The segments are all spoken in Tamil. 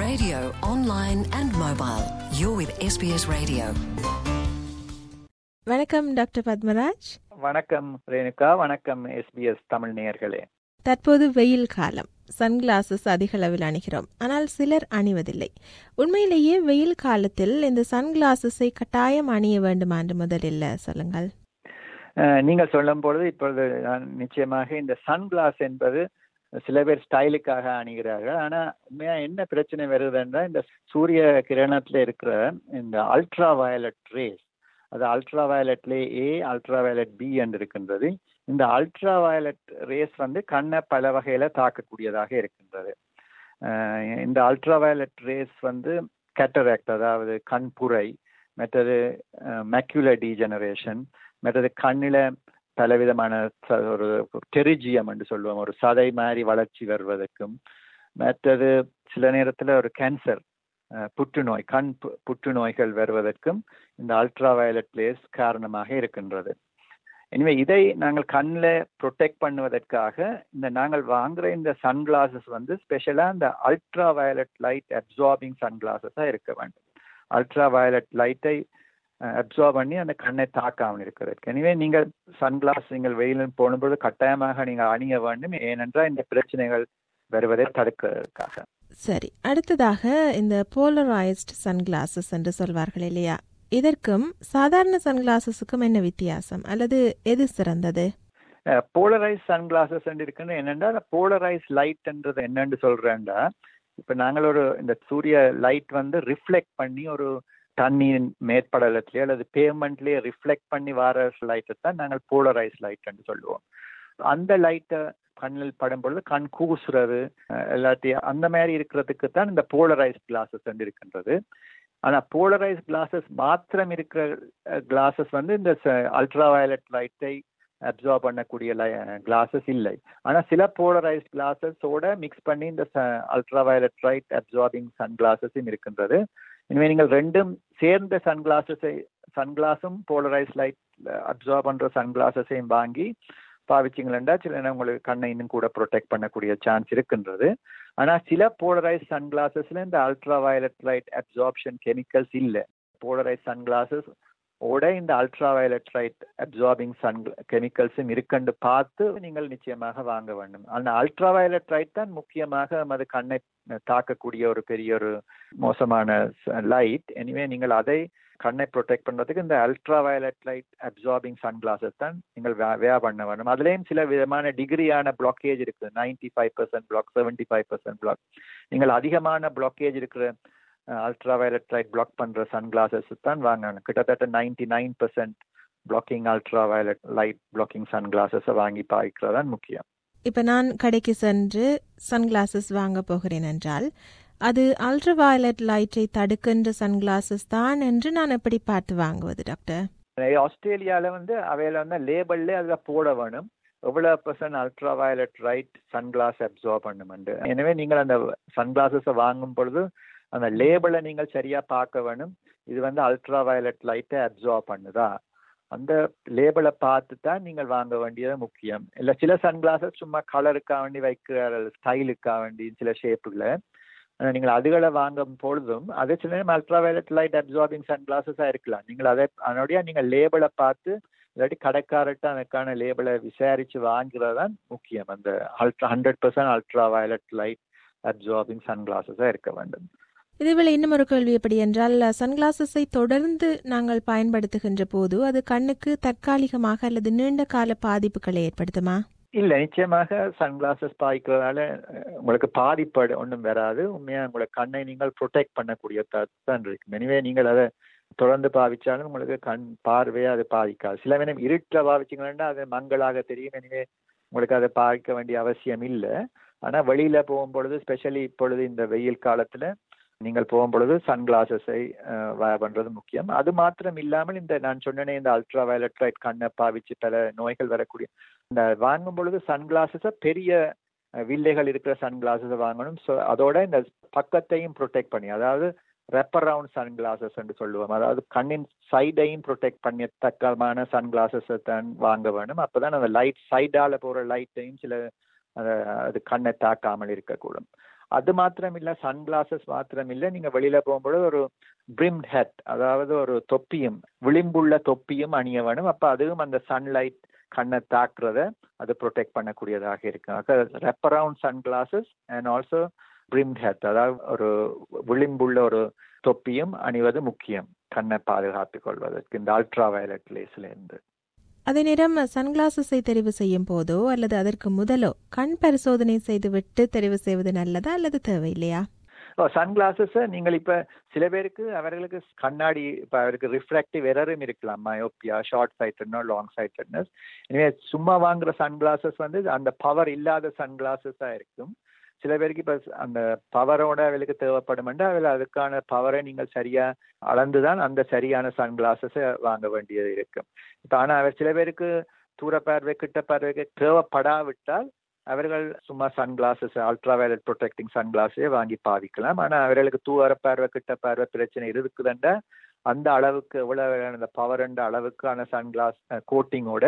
radio, online and mobile. You're with SBS Radio. வணக்கம் டாக்டர் பத்மராஜ் வணக்கம் ரேணுகா வணக்கம் எஸ்பிஎஸ் தமிழ் நேயர்களே தற்போது வெயில் காலம் சன்கிளாசஸ் அதிக அளவில் அணிகிறோம் ஆனால் சிலர் அணிவதில்லை உண்மையிலேயே வெயில் காலத்தில் இந்த சன்கிளாசஸை கட்டாயம் அணிய வேண்டுமா என்று முதலில் சொல்லுங்கள் அஹ், நீங்கள் சொல்லும் பொழுது இப்பொழுது நான் நிச்சயமாக இந்த சன்கிளாஸ் என்பது சில பேர் ஸ்டைலுக்காக அணிகிறார்கள் ஆனா உண்மையா என்ன பிரச்சனை வருதுன்னா இந்த சூரிய கிரணத்துல இருக்கிற இந்த அல்ட்ரா வயலட் ரேஸ் அது அல்ட்ரா வயலட்ல ஏ அல்ட்ரா வயலட் பி என்று இருக்கின்றது இந்த அல்ட்ரா வயலட் ரேஸ் வந்து கண்ணை பல வகையில தாக்கக்கூடியதாக இருக்கின்றது அஹ், இந்த அல்ட்ரா வயலட் ரேஸ் வந்து கேட்டராக்ட் அதாவது கண்புரை மற்றது மேக்யூலர் டீஜெனரேஷன் மற்றது கண்ணில் பலவிதமான ச- ஒரு டெரிஜியம் என்று சொல்லுவோம் ஒரு சதை மாதிரி வளர்ச்சி வருவதற்கும் மற்றது சில நேரத்தில் ஒரு கேன்சர் புற்றுநோய் கண் பு- புற்றுநோய்கள் வருவதற்கும் இந்த அல்ட்ரா வயலட் லேஸ் காரணமாக இருக்கின்றது எனவே இதை நாங்கள் கண்ணில் ப்ரொடெக்ட் பண்ணுவதற்காக இந்த நாங்கள் வாங்குற இந்த சன்கிளாசஸ் வந்து ஸ்பெஷலாக இந்த அல்ட்ரா வயலட் லைட் அப்சார்பிங் சன்கிளாசஸாக இருக்க வேண்டும் அல்ட்ரா வயலட் லைட்டை அப்சார்ப் பண்ணி அந்த கண்ணை தாக்காமல் இருக்கிறதுக்கு எனவே நீங்கள் சன்கிளாஸ் நீங்கள் வெயிலில் போகும்போது கட்டாயமாக நீங்கள் அணிய வேண்டும் ஏனென்றால் இந்த பிரச்சனைகள் வருவதை தடுக்கிறதுக்காக சரி அடுத்ததாக இந்த போலரைஸ்ட் சன்கிளாசஸ் என்று சொல்வார்கள் இல்லையா இதற்கும் சாதாரண சன்கிளாசஸுக்கும் என்ன வித்தியாசம் அல்லது எது சிறந்தது போலரைஸ் சன்கிளாசஸ் இருக்குன்னு என்னென்னா போலரைஸ் லைட்ன்றது என்னன்னு சொல்றேன்டா இப்போ நாங்கள் ஒரு இந்த சூரிய லைட் வந்து ரிஃப்ளெக்ட் பண்ணி ஒரு தண்ணியின் மேற்படலத்திலேயே அல்லது பேமெண்ட்லேயே ரிஃப்ளெக்ட் பண்ணி வர லைட்டை தான் நாங்கள் போலரைஸ் லைட்னு சொல்லுவோம் அந்த லைட்டை கண்ணில் படும் பொழுது கண் கூசுறது அஹ், எல்லாத்தையும் அந்த மாதிரி இருக்கிறதுக்கு தான் இந்த போலரைஸ் கிளாஸஸ் இருக்கின்றது ஆனால் போலரைஸ் கிளாஸஸ் மாத்திரம் இருக்கிற கிளாஸஸ் வந்து இந்த அல்ட்ரா வயலட் லைட்டை அப்சார்ப் பண்ணக்கூடிய கிளாஸஸ் இல்லை ஆனால் சில போலரைஸ் கிளாஸஸோட மிக்ஸ் பண்ணி இந்த ultra violet light absorbing sun கிளாஸஸும் இருக்கின்றது எனவே நீங்கள் ரெண்டும் சேர்ந்த சன் கிளாஸஸை சன்கிளாஸும் போலரைஸ் லைட் அப்சார்ப் பண்ணுற சன் கிளாஸஸையும் வாங்கி பாவிச்சிங்களா சில நேரம் உங்களுக்கு கண்ணை இன்னும் கூட ப்ரொடெக்ட் பண்ணக்கூடிய சான்ஸ் இருக்கின்றது ஆனால் சில போலரைஸ் சன் கிளாஸஸ்ல இந்த ultra violet light absorption chemicals இல்லை போலரைஸ் சன் கிளாஸஸ் ஓட இந்த ultra violet light absorbing sun கெமிக்கல்ஸும் இருக்குன்னு பார்த்து நீங்கள் நிச்சயமாக வாங்க வேண்டும் அந்த அல்ட்ரா வயலட் லைட் தான் முக்கியமாக அது கண்ணை தாக்கக்கூடிய ஒரு பெரிய ஒரு மோசமான லைட் எனிவே நீங்கள் அதை கண்ணை ப்ரொடெக்ட் பண்ணுறதுக்கு இந்த ultra violet light absorbing sun glasses தான் நீங்கள் வே பண்ண வேண்டும் அதுலேயும் சில விதமான டிகிரியான பிளாக்கேஜ் இருக்குது ninety five percent block seventy five percent block நீங்கள் அதிகமான பிளாக்கேஜ் இருக்கிற அல்ட்ரா வயலட் லைட் பிளாக் பண்ணுற சன் கிளாஸஸ் தான் வாங்கணும் கிட்டத்தட்ட ninety nine percent blocking ultra violet light blocking sun கிளாஸஸை வாங்கி பாய்க்கிறது தான் முக்கியம் இப்ப நான் கடைக்கு சென்று சன்கிளாசஸ் வாங்க போகிறேன் என்றால் அது அல்ட்ரா வயலட் லைட்டை தடுக்கின்ற சன்கிளாசஸ் தான் என்று நான் எப்படி பார்த்து வாங்குவது டாக்டர் ஆஸ்திரேலியாவில் வந்து அவையில வந்து லேபிள்ல அதில் போட வேணும் எவ்வளோ percent ultra violet light sunglass absorb பண்ணுமெண்டு எனவே நீங்கள் அந்த சன்கிளாசஸை வாங்கும் பொழுது அந்த லேபிளை நீங்கள் சரியா பார்க்க வேணும் இது வந்து அல்ட்ரா வயலட் லைட்டை அப்சார்ப் பண்ணுதா அந்த லேபிளை பார்த்து தான் நீங்கள் வாங்க வேண்டியது முக்கியம் இல்லை சில சன்கிளாசஸ் சும்மா கலருக்காக வேண்டி வைக்கிற ஸ்டைலுக்காக வேண்டி சில ஷேப்புகளை நீங்கள் அதுகளை வாங்கும் பொழுதும் அதே சில நேரம் ultra violet light absorbing sun கிளாஸஸாக இருக்கலாம் நீங்கள் அதை அதனுடைய நீங்கள் லேபிளை பார்த்து இல்லாட்டி கடைக்காரர்கிட்ட அதுக்கான லேபிளை விசாரித்து வாங்குறது தான் முக்கியம் அந்த ultra hundred percent ultra violet light absorbing sun கிளாஸஸாக இருக்க வேண்டும் இதுவேளை இன்னும் ஒரு கேள்வி எப்படி என்றால் சன்கிளாசஸை தொடர்ந்து நாங்கள் பயன்படுத்துகின்ற போது அது கண்ணுக்கு தற்காலிகமாக அல்லது நீண்ட கால பாதிப்புகளை ஏற்படுத்துமா இல்லை நிச்சயமாக சன்கிளாசஸ் பாய்க்கிறதால உங்களுக்கு பாதிப்பு ஒன்றும் வராது உண்மையாக உங்களை கண்ணை நீங்கள் ப்ரொடெக்ட் பண்ணக்கூடிய தான் இருக்கு எனவே நீங்கள் அதை தொடர்ந்து பாவிச்சாலும் உங்களுக்கு கண் பார்வையை அது பாதிக்காது சில நேரம் இருட்டில் பாவிச்சிங்கன்னா அது மங்களாக தெரியும் எனவே உங்களுக்கு அதை பாதிக்க வேண்டிய அவசியம் இல்லை ஆனால் வெளியில் போகும்பொழுது ஸ்பெஷலி இப்பொழுது இந்த வெயில் காலத்தில் நீங்கள் போகும்பொழுது சன்கிளாசஸை பண்ணுறது முக்கியம் அது மாத்திரம் இல்லாமல் இந்த நான் சொன்னேனே இந்த அல்ட்ரா வயலட் லைட் கண்ணை பாவிச்சு பல நோய்கள் வரக்கூடிய இந்த வாங்கும் பொழுது சன்கிளாசஸை பெரிய வில்லைகள் இருக்கிற சன்கிளாசஸை வாங்கணும் ஸோ அதோட இந்த பக்கத்தையும் ப்ரொடெக்ட் பண்ணி அதாவது ரெப்பர் ரவுண்ட் சன் கிளாஸஸ் என்று சொல்லுவோம் அதாவது கண்ணின் சைடையும் ப்ரொடெக்ட் பண்ணத்தக்கமான சன் கிளாஸஸை தான் வாங்க வேணும் அப்போதான் அந்த லைட் சைடால போகிற லைட்டையும் சில அது கண்ணை தாக்காமல் இருக்கக்கூடும் அது மாத்திரம் இல்ல சன் கிளாஸஸ் மாத்திரம் இல்ல நீங்க வெளியில போகும்பொழுது ஒரு பிரிம்ட் ஹெட் அதாவது ஒரு தொப்பியும் விளிம்புள்ள தொப்பியும் அணிய வேணும் அப்ப அதுவும் அந்த சன்லைட் கண்ணை தாக்குறத அது ப்ரொடெக்ட் பண்ணக்கூடியதாக இருக்கும் wrap around sun glasses and also brimmed hat அதாவது ஒரு விளிம்புள்ள ஒரு தொப்பியும் அணிவது முக்கியம் கண்ணை பாதுகாத்துக் கொள்வதற்கு இந்த அல்ட்ரா வயலட் லேஸ்ல இருந்து அதே நேரம் சன்கிளாசஸை தெரிவு செய்யும் போதோ அல்லது அதற்கு முதலோ கண் பரிசோதனை செய்துவிட்டு தெரிவு செய்வது நல்லதா அல்லது தேவையில்லையா சன் கிளாஸஸ் நீங்கள் இப்ப சில பேருக்கு அவர்களுக்கு கண்ணாடி இப்ப அவருக்கு ரிஃப்ராக்டிவ் எரரும் இருக்கலாம் மயோப்பியா ஷார்ட் சைட்டட்னோ லாங் சைட்டட்னஸ் எனவே சும்மா வாங்குற சன் கிளாஸஸ் வந்து அந்த பவர் இல்லாத சன் கிளாஸஸா இருக்கும் சில பேருக்கு இப்ப அந்த பவரோட அவளுக்கு தேவைப்படும் அவள் அதுக்கான பவரை நீங்கள் சரியா அளந்துதான் அந்த சரியான சன் கிளாஸஸை வாங்க வேண்டியது இருக்கும் இப்ப ஆனா அவர் சில பேருக்கு தூர பார்வை கிட்ட பார்வைக்கு தேவைப்படாவிட்டால் அவர்கள் சும்மா sun glasses ultra violet protecting sun கிளாஸே வாங்கி பாவிக்கலாம் ஆனா அவர்களுக்கு தூர பார்வை கிட்ட பார்வை பிரச்சனை இருக்குதுண்டா அந்த அளவுக்கு எவ்வளவு அந்த பவர் என்ற அளவுக்கான சன் கிளாஸ் கோட்டிங்கோட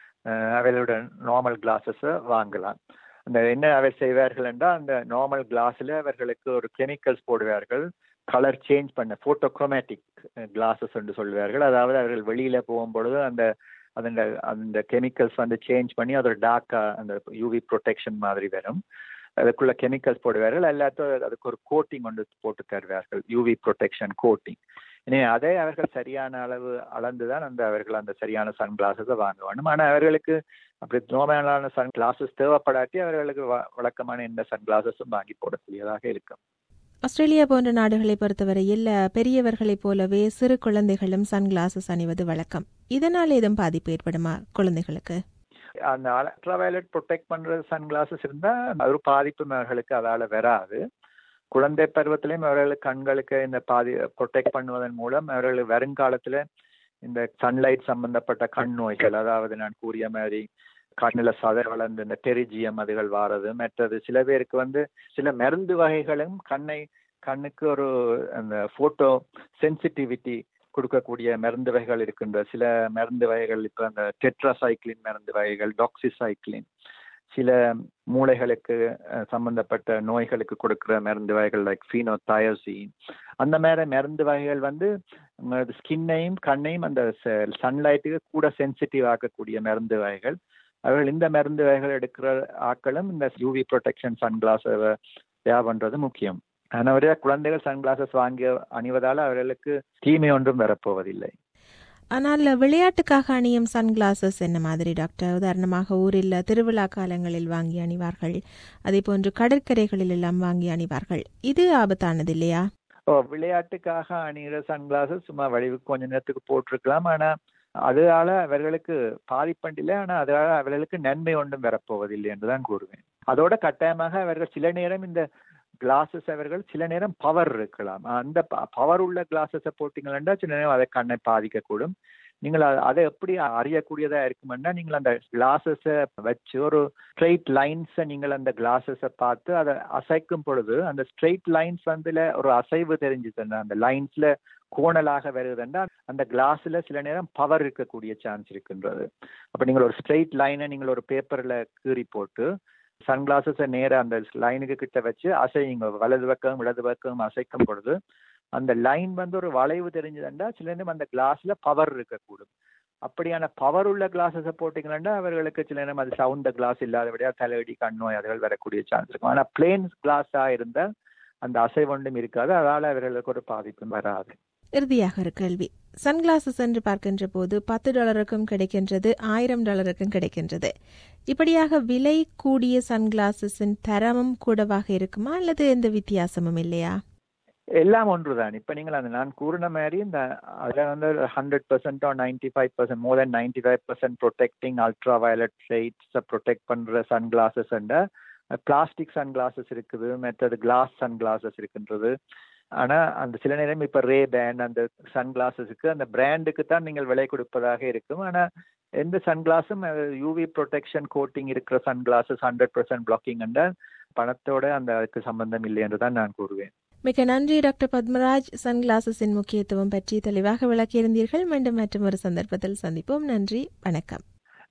அவளோட நார்மல் கிளாஸஸை வாங்கலாம் அந்த என்ன அவர் செய்வார்கள் என்றால் அந்த நார்மல் கிளாஸ்ல அவர்களுக்கு ஒரு கெமிக்கல்ஸ் போடுவார்கள் கலர் சேஞ்ச் பண்ண போட்டோக்ரோமேட்டிக் கிளாஸஸ் என்று சொல்வார்கள் அதாவது அவர்கள் வெளியில போகும்பொழுது அந்த அந்த அந்த கெமிக்கல்ஸ் வந்து சேஞ்ச் பண்ணி அதோட டார்க்கா அந்த யூவி ப்ரொடெக்ஷன் மாதிரி வரும் அதுக்குள்ள கெமிக்கல்ஸ் போடுவார்கள் எல்லாத்தையும் அதுக்கு ஒரு கோட்டிங் கொண்டு போட்டு தருவார்கள் யூவி ப்ரொடெக்ஷன் கோட்டிங் எனவே அதை அவர்கள் சரியான அளவு அளந்துதான் அந்த அவர்கள் அந்த சரியான சன் கிளாஸஸை வாங்க வேண்டும் ஆனால் அவர்களுக்கு அப்படி நோமலான சன் கிளாஸஸ் தேவைப்படாட்டி அவர்களுக்கு வழக்கமான எந்த சன் கிளாஸஸும் வாங்கி போடக்கூடியதாக இருக்கும் ஆஸ்திரேலியா போன்ற நாடுகளை பொறுத்தவரையில் பெரியவர்களைப் போலவே சிறு குழந்தைகளும் சன் கிளாஸஸ் அணிவது வழக்கம் இதனால் ஏதும் பாதிப்பு ஏற்படுமா குழந்தைகளுக்கு அந்த அல்ட்ரா வயலட் ப்ரொடெக்ட் பண்ற சன் கிளாஸஸ் இருந்தா ஒரு பாதிப்பு அவர்களுக்கு அதால வராது குழந்தை பருவத்திலையும் அவர்களுக்கு கண்களுக்கு இந்த பாதி ப்ரொடெக்ட் பண்ணுவதன் மூலம் அவர்கள் வருங்காலத்துல இந்த சன்லைட் சம்பந்தப்பட்ட கண் நோய்கள் அதாவது நான் கூறிய மாதிரி கண்ணில் சதை வளர்ந்து இந்த டெரிஜியம் அதுகள் வாரது மற்றது சில பேருக்கு வந்து சில மருந்து வகைகளும் கண்ணை கண்ணுக்கு ஒரு அந்த போட்டோ சென்சிட்டிவிட்டி கொடுக்கக்கூடிய மருந்து வகைகள் இருக்கின்ற சில மருந்து வகைகள் இப்போ அந்த டெட்ராசைக்ளின் மருந்து வகைகள் டாக்ஸிசைக்ளின் சில மூளைகளுக்கு சம்பந்தப்பட்ட நோய்களுக்கு கொடுக்குற மருந்து வகைகள் லைக் ஃபீனோதயசின் அந்த மாதிரி மருந்து வகைகள் வந்து ஸ்கின்னையும் கண்ணையும் அந்த சன்லைட்டுக்கு கூட சென்சிட்டிவ் ஆக்கக்கூடிய மருந்து வகைகள் அவர்கள் இந்த மருந்து வகைகள் எடுக்கிற ஆக்களும் இந்த யூவி ப்ரொடெக்ஷன் சன் கிளாஸ் தேவை பண்றது முக்கியம் அதனால குழந்தைகள் சன் கிளாஸஸ் வாங்கி அணிவதால் அவர்களுக்கு தீமை ஒன்றும் வரப்போவதில்லை ஆனால் விளையாட்டுக்காக அணியும் சன் கிளாஸஸ் என்ன மாதிரி டாக்டர் உதாரணமாக ஊரில் திருவிழா காலங்களில் வாங்கி அணிவார்கள் அதே போன்று கடற்கரைகளில் எல்லாம் வாங்கி அணிவார்கள் இது ஆபத்தானது இல்லையா ஓ விளையாட்டுக்காக அணிகிற சன் கிளாஸஸ் சும்மா வடிவு கொஞ்ச நேரத்துக்கு போட்டிருக்கலாம் ஆனா அதனால அவர்களுக்கு பாதிப்பண்டில்லை ஆனா அதனால அவர்களுக்கு நன்மை ஒன்றும் வரப்போவதில்லை என்றுதான் கூறுவேன் அதோட கட்டாயமாக அவர்கள் சில நேரம் இந்த கிளாஸஸ் அவர்கள் சில நேரம் பவர் இருக்கலாம் அந்த பவர் உள்ள கிளாஸஸை போட்டீங்கன்னா சில நேரம் அதை கண்ணை பாதிக்கக்கூடும் நீங்கள் அதை எப்படி அறியக்கூடியதா இருக்குமென்னா நீங்கள் அந்த கிளாஸஸை வச்சு ஒரு ஸ்ட்ரெயிட் லைன்ஸை நீங்கள் அந்த கிளாஸஸை பார்த்து அதை அசைக்கும் பொழுது அந்த ஸ்ட்ரெயிட் லைன்ஸ் வந்துல ஒரு அசைவு தெரிஞ்சுதுன்னா அந்த லைன்ஸ்ல கோணலாக வருதுன்னா அந்த கிளாஸ்ல சில நேரம் பவர் இருக்கக்கூடிய சான்ஸ் இருக்கின்றது அப்ப நீங்கள் ஒரு ஸ்ட்ரெயிட் லைனை நீங்கள் ஒரு பேப்பர்ல கீறி போட்டு சன் கிளாஸஸை நேராக அந்த லைனுக்கு கிட்ட வச்சு அசையுங்க வலது பக்கம் இடது பக்கம் அசைக்கும் பொழுது அந்த லைன் வந்து ஒரு வளைவு தெரிஞ்சதுண்டா சில நேரம் அந்த கிளாஸ்ல பவர் இருக்கக்கூடும் அப்படியான பவர் உள்ள கிளாஸஸை போட்டிங்கன்னா அவர்களுக்கு சில நேரம் அது சவுண்ட கிளாஸ் இல்லாதபடியா தலைவடி கண் நோய் அதுகள் வரக்கூடிய சான்ஸ் இருக்கும் ஆனால் பிளேன் கிளாஸா இருந்தால் அந்த அசைவொன்றும் இருக்காது அதனால அவர்களுக்கு ஒரு பாதிப்பும் வராது இறுதியாக ஒரு கேள்வி சன்கிளாசஸ் என்று பார்க்கின்ற போது பத்து டாலருக்கும் கிடைக்கின்றது ஆயிரம் டாலருக்கும் கிடைக்கின்றது இப்படியாக விலை கூடிய சன்கிளாசஸின் தரமும் கூடவாக இருக்குமா அல்லது எந்த வித்தியாசமும் இல்லையா எல்லாம் ஒன்றுதான் இப்ப நீங்கள் அந்த நான் கூறின மாதிரி இந்த அதுல வந்து ஹண்ட்ரட் பர்சன்டோ ninety five percent more then ninety five percent protecting ultra violet லைட்ஸை ப்ரொடெக்ட் பண்ற sun glasses plastic sun glasses இருக்குது மற்றது கிளாஸ் சன் கிளாசஸ் இருக்கின்றது ஆனா அந்த சில நேரம் இப்ப ரே பேண்ட் அந்த சன் கிளாஸஸுக்கு அந்த பிராண்டுக்கு தான் நீங்கள் விலை கொடுப்பதாக இருக்கும் ஆனா எந்த சன் கிளாஸும் யூவி ப்ரொடெக்ஷன் கோட்டிங் இருக்கிற sun glasses hundred percent blocking பணத்தோட அந்த அதுக்கு சம்பந்தம் இல்லை என்று தான் நான் கூறுவேன் மிக நன்றி டாக்டர் பத்மராஜ் சன் கிளாஸஸின் முக்கியத்துவம் பற்றி தெளிவாக விளக்கியிருந்தீர்கள் மீண்டும் மற்றும் ஒரு சந்தர்ப்பத்தில் சந்திப்போம் நன்றி வணக்கம்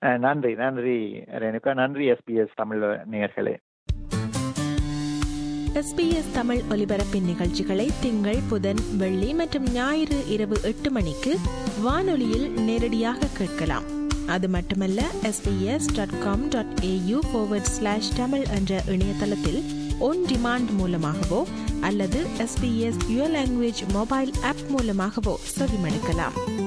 நன்றி நன்றி ரேணுகா நன்றி எஸ்பிஎஸ் தமிழ் நேயர்களே எஸ்பிஎஸ் தமிழ் ஒலிபரப்பின் நிகழ்ச்சிகளை திங்கள் புதன் வெள்ளி மற்றும் ஞாயிறு இரவு எட்டு மணிக்கு வானொலியில் நேரடியாக கேட்கலாம் அது மட்டுமல்ல SBS dot com dot AU slash Tamil என்ற இணையதளத்தில் ஒன் டிமாண்ட் மூலமாகவோ அல்லது SBS your language mobile app மூலமாகவோ செவிமடுக்கலாம்